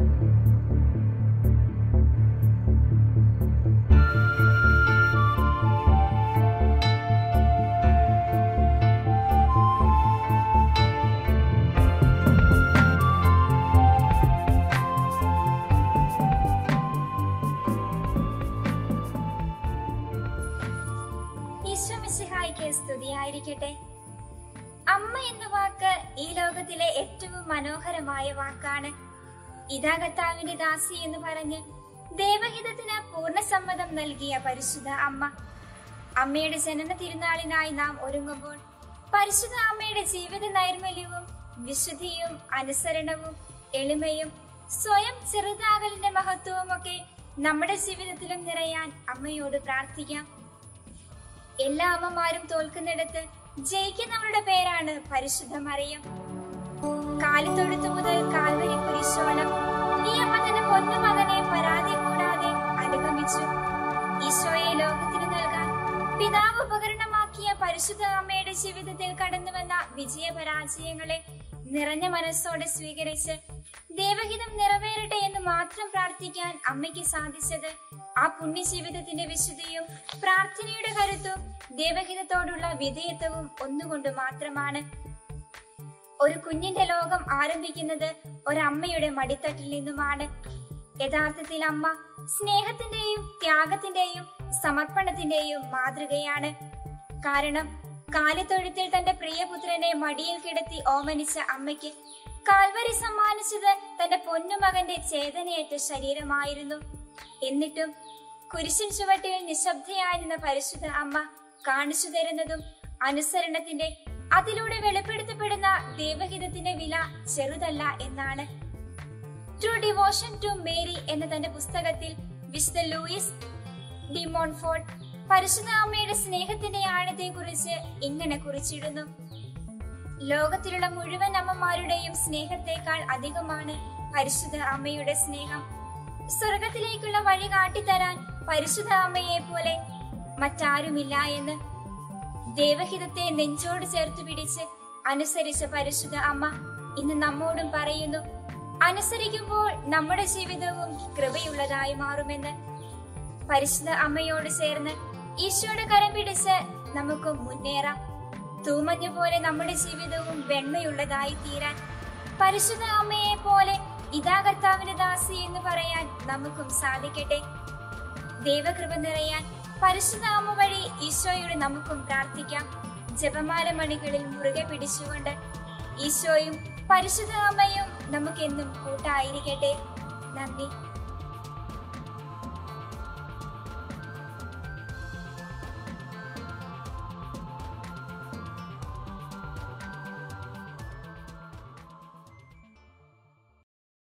ഈശോ മിശിഹായിക്ക് സ്തുതിയായിരിക്കട്ടെ അമ്മ എന്ന വാക്ക് ഈ ലോകത്തിലെ ഏറ്റവും മനോഹരമായ വാക്കാണ് ഇതാ കർത്താവിന്റെ ദാസി എന്ന് പറഞ്ഞ് ദേവഹിതത്തിന് പൂർണ്ണസമ്മതം നൽകിയ പരിശുദ്ധ അമ്മ അമ്മയുടെ ജനന തിരുനാളിനായി നാം ഒരുങ്ങുമ്പോൾ പരിശുദ്ധ അമ്മയുടെ ജീവിത നൈർമല്യവും വിശുദ്ധിയും അനുസരണവും എളിമയും സ്വയം ചെറുതാകലിന്റെ മഹത്വവും ഒക്കെ നമ്മുടെ ജീവിതത്തിലും നിറയാൻ അമ്മയോട് പ്രാർത്ഥിക്കാം എല്ലാ അമ്മമാരും തോൽക്കുന്നിടത്ത് ജയിക്കുന്നവരുടെ പേരാണ് പരിശുദ്ധ മറിയം കാലിത്തൊഴുത്ത് മുതൽ കാൽവരി കുരിശോളം ഈ അമ്മ തന്റെ പൊന്നു മകനെ പരാതി കൂടാതെ അനുഗമിച്ചു ഈശോയെ ലോകത്തിന് നൽകാൻ പിതാവ് ഉപകരണമാക്കിയ പരിശുദ്ധ അമ്മയുടെ ജീവിതത്തിൽ കടന്നുവന്ന വിജയപരാജയങ്ങളെ നിറഞ്ഞ മനസ്സോടെ സ്വീകരിച്ച് ദേവഹിതം നിറവേറട്ടെ എന്ന് മാത്രം പ്രാർത്ഥിക്കാൻ അമ്മയ്ക്ക് സാധിച്ചത് ആ പുണ്യ ജീവിതത്തിന്റെ വിശുദ്ധിയും പ്രാർത്ഥനയുടെ കരുത്തും ദേവഹിതത്തോടുള്ള വിധേയത്വവും ഒന്നുകൊണ്ട് മാത്രമാണ് ഒരു കുഞ്ഞിന്റെ ലോകം ആരംഭിക്കുന്നത് ഒരമ്മയുടെ മടിത്തട്ടിൽ നിന്നുമാണ് യഥാർത്ഥത്തിൽ അമ്മ സ്നേഹത്തിന്റെയും ത്യാഗത്തിന്റെയും സമർപ്പണത്തിന്റെയും മാതൃകയാണ് കാരണം കാലിത്തൊഴുത്തിൽ തന്റെ പ്രിയപുത്രനെ മടിയിൽ കിടത്തി ഓമനിച്ച അമ്മയ്ക്ക് കാൽവരി സമ്മാനിച്ചത് തന്റെ പൊന്നുമകന്റെ ചേതനയേറ്റ ശരീരമായിരുന്നു എന്നിട്ടും കുരിശിൻ ചുവട്ടിൽ നിശബ്ദയായി നിന്ന പരിശുദ്ധ അമ്മ കാണിച്ചു തരുന്നതും അനുസരണത്തിന്റെ അതിലൂടെ വെളിപ്പെടുത്തപ്പെടുന്ന ദൈവഹിതത്തിന്റെ വില ചെറുതല്ല എന്നാണ് ട്രൂ ഡിവോഷൻ ടു മേരി എന്ന തന്റെ പുസ്തകത്തിൽ വിശുദ്ധ ലൂയിസ് ഡിമോൺഫോർഡ് പരിശുദ്ധ അമ്മയുടെ സ്നേഹത്തിന്റെ ആഴത്തെ കുറിച്ച് ഇങ്ങനെ കുറിച്ചിടുന്നു ലോകത്തിലുള്ള മുഴുവൻ അമ്മമാരുടെയും സ്നേഹത്തെക്കാൾ അധികമാണ് പരിശുദ്ധ അമ്മയുടെ സ്നേഹം സ്വർഗത്തിലേക്കുള്ള വഴി കാട്ടിത്തരാൻ പരിശുദ്ധ അമ്മയെ പോലെ മറ്റാരുമില്ല എന്ന് ദേവഹിതത്തെ നെഞ്ചോട് ചേർത്ത് പിടിച്ച് അനുസരിച്ച പരിശുദ്ധ അമ്മ ഇന്ന് നമ്മോടും പറയുന്നു അനുസരിക്കുമ്പോൾ നമ്മുടെ ജീവിതവും കൃപയുള്ളതായി മാറുമെന്ന് പരിശുദ്ധ അമ്മയോട് ചേർന്ന് ഈശോയുടെ കരം പിടിച്ച് നമുക്ക് മുന്നേറാം തൂമഞ്ഞ പോലെ നമ്മുടെ ജീവിതവും വെണ്മയുള്ളതായി തീരാൻ പരിശുദ്ധ അമ്മയെ പോലെ ഇതാ കർത്താവിന്റെ ദാസി എന്ന് പറയാൻ നമുക്കും സാധിക്കട്ടെ ദൈവകൃപ നിറയാൻ പരിശുദ്ധ അമ്മ വഴി ഈശോയോട് നമുക്കും പ്രാർത്ഥിക്കാം ജപമാല മണികളിൽ മുറുകെ പിടിച്ചുകൊണ്ട് ഈശോയും പരിശുദ്ധ അമ്മയും നമുക്കെന്നും കൂട്ടായിരിക്കട്ടെ നന്ദി